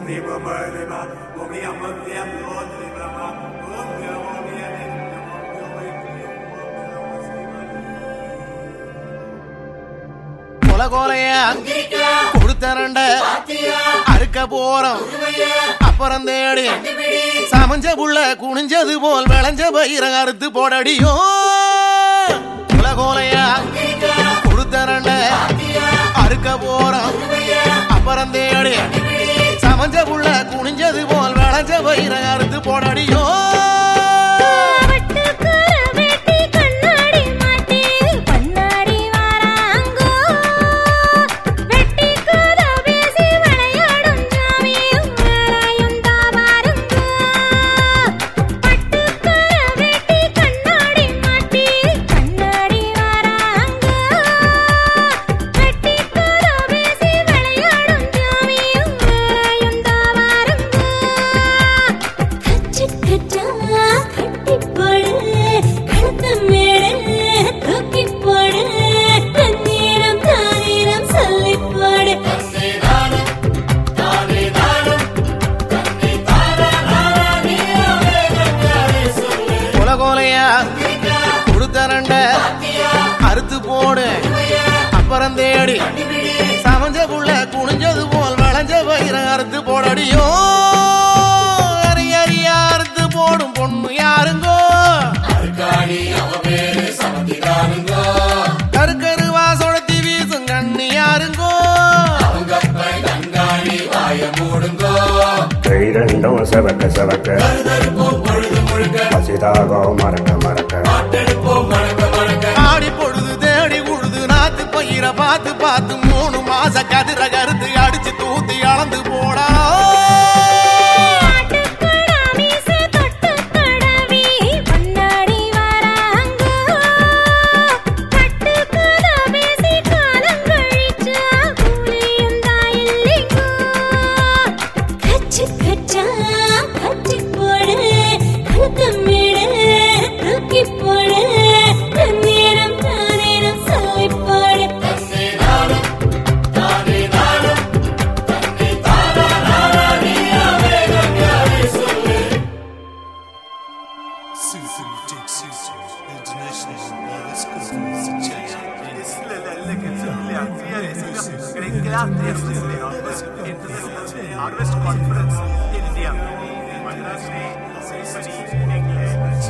கொல கொலைய கொடுத்தரண்ட அறுக்க போறோம் அப்புறம் தேடி சமஞ்ச புள்ள குனிஞ்சது போல் விளைஞ்ச பயிர அறுத்து போடடியோ கொல கொலைய கொடுத்தரண்ட அறுக்க போறோம் அப்புறம் தேடி சமஞ்ச புள்ள குனிஞ்சது போல் விளைஞ்ச பயிர அறுத்து போடடியோ வட்டுக்கர வேட்டி கண்ணாடி மாட்டி பண்ணாடி வாராங்கோ வெட்டி கத பேசி விளையாடும் ஜாமியும் வேலையும் தாவாருங்கோ வட்டுக்கர வேட்டி கண்ணாடி மாட்டி பண்ணாடி வாராங்கோ வெட்டி கத பேசி விளையாடும் ஜாமியும் வேலையும் தாவாருங்கோ கச்சு கச்சா கட்டி போடு கழுத்த மேடு தூக்கி போடு தண்ணீரம் தானீரம் சொல்லி போடு கொல கொலையா கொடுத்தரண்ட அறுத்து போடு அப்புறம் தேடி சமஞ்ச புள்ள குனிஞ்சது போல் வளைஞ்ச பயிர அறுத்து போடடியோ அரி அரியா அறுத்து போடும் பொண்ணு யாருங்கோ கருக்கருவா சொடத்தி வீசும் கண்ணு யாருங்கோ கை ரெண்டும் செவக்க செவக்க பசிதாகம் மறக்க மறக்க ஆடி பொழுது தேடி உழுது நாத்து பயிர பார்த்து பார்த்து மூணு மாச கதிர கருத்து அடிச்சு தூத்தி அளந்து போடா ஆட்டுக்கடா மீசை தொட்டு தடவி பண்ணாடி வாராங்கோ கட்டுக்கத பேசி காலம் கழிச்சா கூலியும் தாயில்லைங்கோ கச்சு கச்சா கட்டி போடு கழுத்த மேடு தூக்கி போடு தண்ணீரம் தானேரம் சொல்லி போடு Susan Dick Susan, international Let's go. Harvest Conference, India. Madrasri, Symphony, English.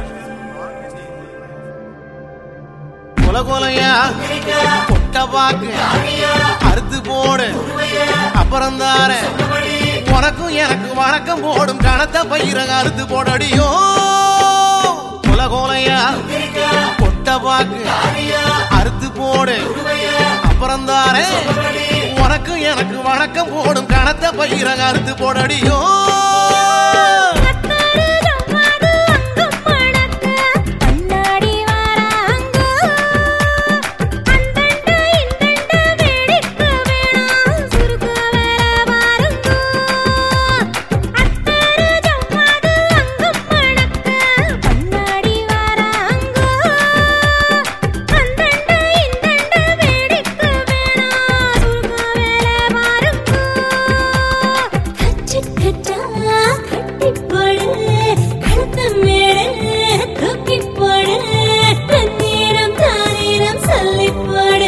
கொல கொலையா கொட்ட பாக்கு அறுத்து போடு அப்புறம் தார உனக்கும் எனக்கு வணக்கம் போடும் கணத்த பயிர அறுத்து போடடியோ கொல கொலையா கொட்ட பாக்கு அறுத்து போடு அப்புறம் தார உனக்கும் எனக்கு வணக்கம் போடும் கணத்த பயிர அறுத்து போடடியோ கத்தருகம் அது அங்கம் மணக்க பண்ணாடி வாராங்கோ அந்தண்ட இந்தண்ட வேடிக்க வேணாம் சுருக்க வேற பாருங்கோ அத்தருகம் அது அங்கம் மணக்க பண்ணாடி வாராங்கோ அந்தண்ட இந்தண்ட வேடிக்க வேணாம் சுருக்க வேற பாருங்கோ கச்சு கச்சா கட்டி போடு கழுத்த மேடு தூக்கி போடு தண்ணீரம் தானீரம் சொல்லி போடு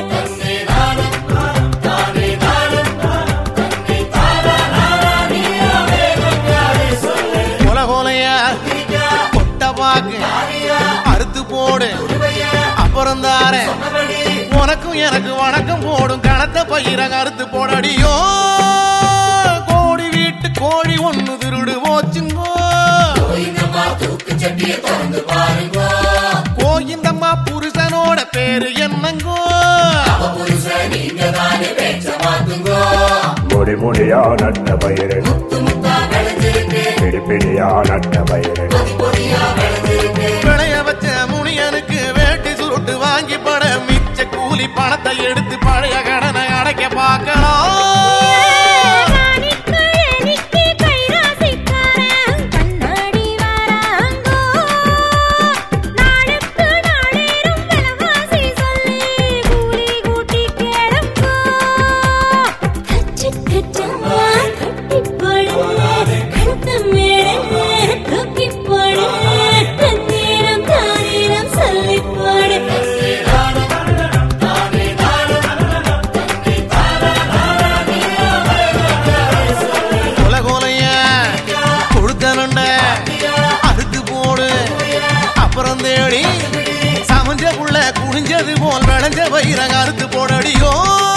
கொல கொலையா கொட்ட பாக்கு அறுத்து போடு அப்புறம் தார உனக்கும் எனக்கு வணக்கம் போடும் கணத்த பயிர அறுத்து போடடியோ கோடி வீட்டு கோழி ஒண்ணு திருடு போச்சுங்கோ கோயிந்தம்மா புருஷனோட பேரு என்னங்கோ முடி முடியா நட்ட பயிறு பிடி பிடியா நட்ட பயிறு விளைய வச்ச முனியனுக்கு வேட்டி சுருட்டு வாங்கி பட மிச்ச கூலி பணத்தை எடுத்து பழைய கடனை அடைக்க பார்க்கலாம் ராணிக்கழனிக்கு கைராசிக்காரன் கண்ணாடி வாராங்கோ நாளுக்கு நாளேரும் விலைவாசி சொல்லி கூலி கூட்டி கேளுங்கோ கச்சு கச்சா கட்டி போடு தேடி சமஞ்ச புள்ள குனிஞ்சது போல் விளைஞ்ச வயிற அறுத்து போடடியோ